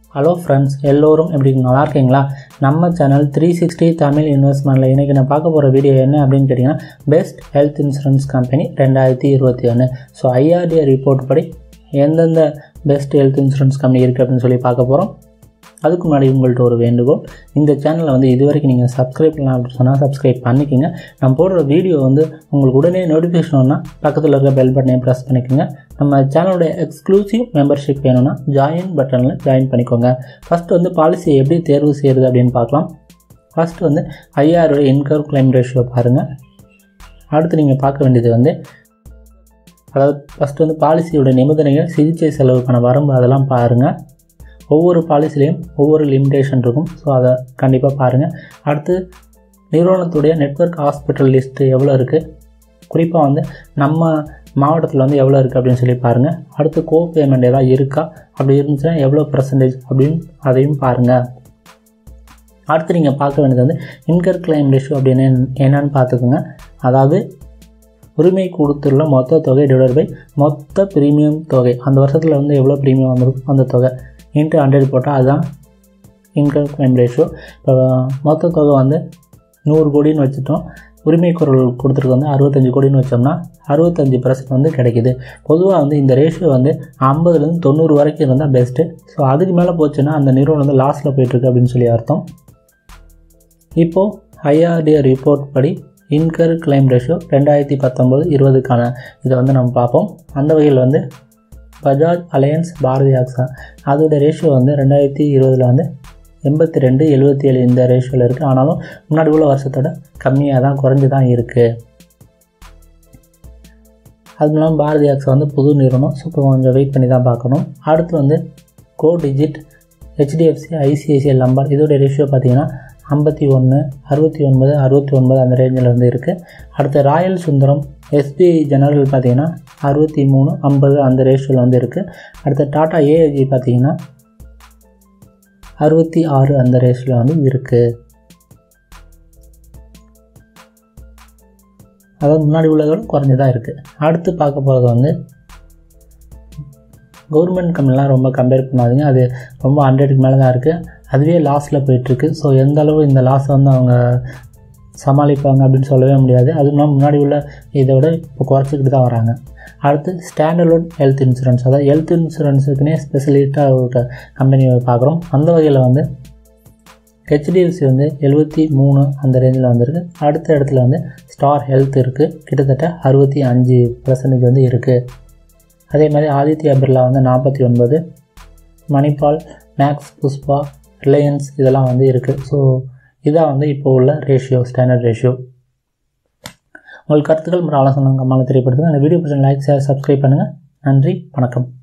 Hello friends எல்லோரும் எப்படி இருக்கீங்க? நல்லா இருக்கீங்களா நம்ம சேனல் த்ரீ சிக்ஸ்டி தமிழ் இன்வெஸ்ட்மெண்ட்டில் இன்றைக்கி நான் பார்க்க போகிற வீடியோ என்ன அப்படின்னு கேட்டிங்கன்னா பெஸ்ட் ஹெல்த் இன்சூரன்ஸ் கம்பெனி ரெண்டாயிரத்தி இருபத்தி ஒன்று ஸோ ஐஆர்டிஏ ரிப்போர்ட் படி எந்தெந்த பெஸ்ட் ஹெல்த் இன்சூரன்ஸ் கம்பெனி இருக்குது அப்படின்னு சொல்லி பார்க்க போகிறோம் அதுக்கு முன்னாடி உங்கள்கிட்ட ஒரு வேண்டுகோள் இந்த சேனலை வந்து இது வரைக்கும் நீங்கள் சப்ஸ்கிரைப் பண்ணலாம் அப்படின்னு சொன்னால் சப்ஸ்கிரைப் பண்ணிக்கோங்க நான் போடுற வீடியோ வந்து உங்களுக்கு உடனே நோட்டிஃபிகேஷன் வரணும்னா பக்கத்தில் இருக்க பெல் பட்டனையும் ப்ரெஸ் பண்ணிக்கோங்க நம்ம சேனலோட எக்ஸ்க்ளூசிவ் மெம்பர்ஷிப் வேணும்னா ஜாயின் பட்டனில் ஜாயின் பண்ணிக்கோங்க ஃபஸ்ட்டு வந்து பாலிசியை எப்படி தேர்வு செய்கிறது அப்படின்னு பார்க்கலாம் ஃபஸ்ட்டு வந்து ஐஆரோட இன்கம் கிளைம் ரேஷியோ பாருங்கள் அடுத்து நீங்கள் பார்க்க வேண்டியது வந்து அதாவது ஃபஸ்ட்டு வந்து பாலிசியோட நிபந்தனைகள் சிகிச்சை செலவுக்கான வரம்பு அதெல்லாம் பாருங்கள் ஒவ்வொரு பாலிசிலையும் ஒவ்வொரு லிமிடேஷன் இருக்கும் ஸோ அதை கண்டிப்பாக பாருங்கள் அடுத்து நிறுவனத்துடைய நெட்வொர்க் ஹாஸ்பிட்டல் லிஸ்ட்டு எவ்வளோ இருக்குது குறிப்பாக வந்து நம்ம மாவட்டத்தில் வந்து எவ்வளோ இருக்குது அப்படின்னு சொல்லி பாருங்கள் அடுத்து கோ பேமெண்ட் ஏதாவது இருக்கா அப்படி இருந்துச்சுன்னா எவ்வளோ பர்சன்டேஜ் அப்படின்னு அதையும் பாருங்கள் அடுத்து நீங்கள் பார்க்க வேண்டியது வந்து இன்கர் கிளைம் ரேஷியோ அப்படின்னு என்னன்னு பார்த்துக்குங்க அதாவது உரிமை கொடுத்துள்ள மொத்த தொகை டிவைட் பை மொத்த ப்ரீமியம் தொகை அந்த வருஷத்தில் வந்து எவ்வளோ ப்ரீமியம் வந்திருக்கும் அந்த தொகை இன்ட்டு ஹண்ட்ரட் போட்டால் அதுதான் இன்கம் கிளைம் ரேஷியோ இப்போ மொத்த தொகை வந்து நூறு கோடின்னு வச்சுட்டோம் உரிமை குரல் கொடுத்துருக்கு வந்து அறுபத்தஞ்சு கோடின்னு வச்சோம்னா அறுபத்தஞ்சு பர்சன்ட் வந்து கிடைக்கிது பொதுவாக வந்து இந்த ரேஷியோ வந்து ஐம்பதுலேருந்து தொண்ணூறு வரைக்கும் இருந்தால் பெஸ்ட்டு ஸோ அதுக்கு மேலே போச்சுன்னா அந்த நிறுவனம் வந்து லாஸில் போயிட்டுருக்கு அப்படின்னு சொல்லி அர்த்தம் இப்போது ஐஆர்டிஏ ரிப்போர்ட் படி இன்கர் கிளைம் ரேஷியோ ரெண்டாயிரத்தி பத்தொம்போது இருபதுக்கான இதை வந்து நம்ம பார்ப்போம் அந்த வகையில் வந்து பஜாஜ் அலையன்ஸ் பாரதி ஆக்ஸா அதோட ரேஷியோ வந்து ரெண்டாயிரத்தி இருபதில் வந்து எண்பத்தி ரெண்டு எழுபத்தி ஏழு இந்த ரேஷியோவில் இருக்குது ஆனாலும் முன்னாடி உள்ள வருஷத்தோட கம்மியாக தான் குறைஞ்சி தான் இருக்குது அது இல்லாமல் பாரதி ஆக்ஸா வந்து புது நிறுவனம் ஸோ இப்போ கொஞ்சம் வெயிட் பண்ணி தான் பார்க்கணும் அடுத்து வந்து Go Digit HDFC ICICL number இதோட ரேஷியோ பார்த்தீங்கன்னா ஐம்பத்தி ஒன்று அறுபத்தி ஒன்பது அறுபத்தி ஒன்பது அந்த ரேஞ்சில் வந்து இருக்குது அடுத்து ராயல் சுந்தரம் எஸ்பிஐ ஜெனரல் பார்த்தீங்கன்னா அறுபத்தி மூணு ஐம்பது அந்த ரேஷியோவில் வந்து இருக்குது அடுத்து டாட்டா ஏஐஜி பார்த்தீங்கன்னா அறுபத்தி ஆறு அந்த ரேஷியோவில் வந்து இருக்குது அதாவது முன்னாடி உள்ளதோட குறைஞ்சதாக இருக்குது அடுத்து பார்க்க போகிறது வந்து கவர்மெண்ட் கம்பெனிலாம் ரொம்ப கம்பேர் பண்ணாதீங்க அது ரொம்ப ஹண்ட்ரடுக்கு மேலே தான் இருக்குது அதுவே லாஸில் போயிட்டுருக்கு ஸோ எந்த அளவு இந்த லாஸை வந்து அவங்க சமாளிப்பாங்க அப்படின்னு சொல்லவே முடியாது அதுவும் இல்லாமல் முன்னாடி உள்ள இதை விட இப்போ குறைச்சிக்கிட்டு தான் வராங்க அடுத்து ஸ்டாண்டர்லோன் ஹெல்த் இன்சூரன்ஸ் அதாவது ஹெல்த் இன்சூரன்ஸுக்குனே ஸ்பெஷலிஸ்ட்டாக ஒரு கம்பெனி பார்க்குறோம் அந்த வகையில் வந்து ஹெச்டிஎஃப்சி வந்து எழுபத்தி மூணு அந்த ரேஞ்சில் வந்திருக்கு அடுத்த இடத்துல வந்து ஸ்டார் ஹெல்த் இருக்குது கிட்டத்தட்ட அறுபத்தி அஞ்சு பர்சன்டேஜ் வந்து இருக்குது அதே மாதிரி ஆதித்யா பிர்லா வந்து நாற்பத்தி ஒன்பது மணிபால் மேக்ஸ் புஷ்பா ரிலையன்ஸ் இதெல்லாம் வந்து இருக்குது ஸோ இதான் வந்து இப்போ உள்ள ரேஷியோ ஸ்டாண்டர்ட் ரேஷியோ உங்கள் கருத்துக்கள் மற்றும் ஆலோசனை கம்மால் தெரியப்படுத்துங்க அந்த வீடியோ பிடிச்ச லைக் ஷேர் சப்ஸ்கிரைப் பண்ணுங்கள் நன்றி வணக்கம்